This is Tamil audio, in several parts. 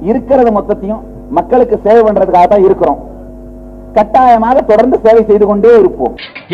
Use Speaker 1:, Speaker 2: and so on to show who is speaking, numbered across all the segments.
Speaker 1: இருக்கிறது மொத்தத்தையும் மக்களுக்கு சேவை பண்றதுக்காக தான் இருக்கிறோம் கட்டாயமாக தொடர்ந்து சேவை செய்து கொண்டே இருப்போம்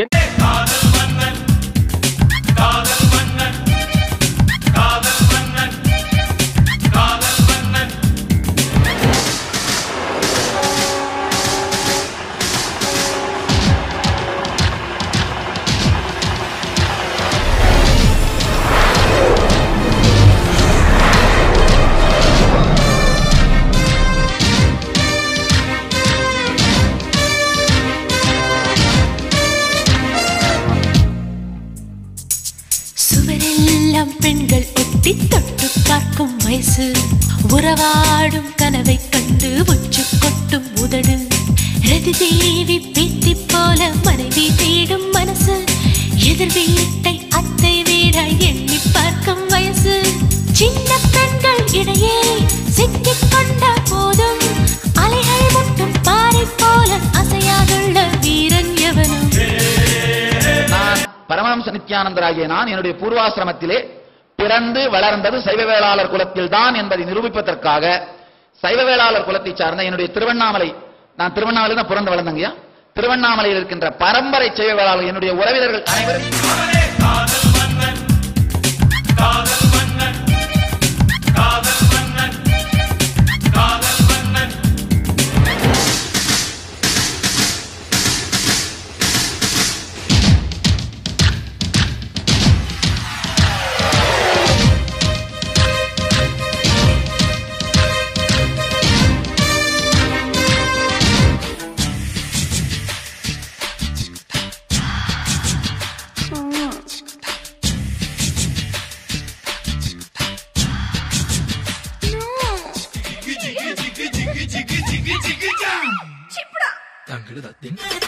Speaker 2: சுவரெல்லாம் பெண்கள் ஒட்டி தொட்டு பார்க்கும் வயசு உறவாடும் கனவை கண்டு உச்சு கொட்டும் உதடு ரதி தேவி பேத்தி போல மனைவி தேடும் மனசு எதிர் வீட்டை அத்தை வீட எண்ணி பார்க்கும் வயசு சின்ன பெண்கள் இடையே சிக்கிக் கொண்ட போதும் அலைகள் முட்டும் பாறை போல அசையாதுள்ள வீரன் எவனும்
Speaker 3: நான் பரமஹம்ச நித்யானந்தராகிய நான் என்னுடைய பூர்வாசிரமத்திலே பிறந்து வளர்ந்தது சைவ வேளாளர் குலத்தில் தான் என்பதை நிரூபிப்பதற்காக சைவ வேளாளர் குலத்தை சார்ந்த என்னுடைய திருவண்ணாமலை நான் திருவண்ணாமலை தான் பிறந்து வளர்ந்தங்கய்யா திருவண்ணாமலையில் இருக்கின்ற பரம்பரை சைவ வேளாளர் என்னுடைய உறவினர்கள் அனைவரும்
Speaker 2: No.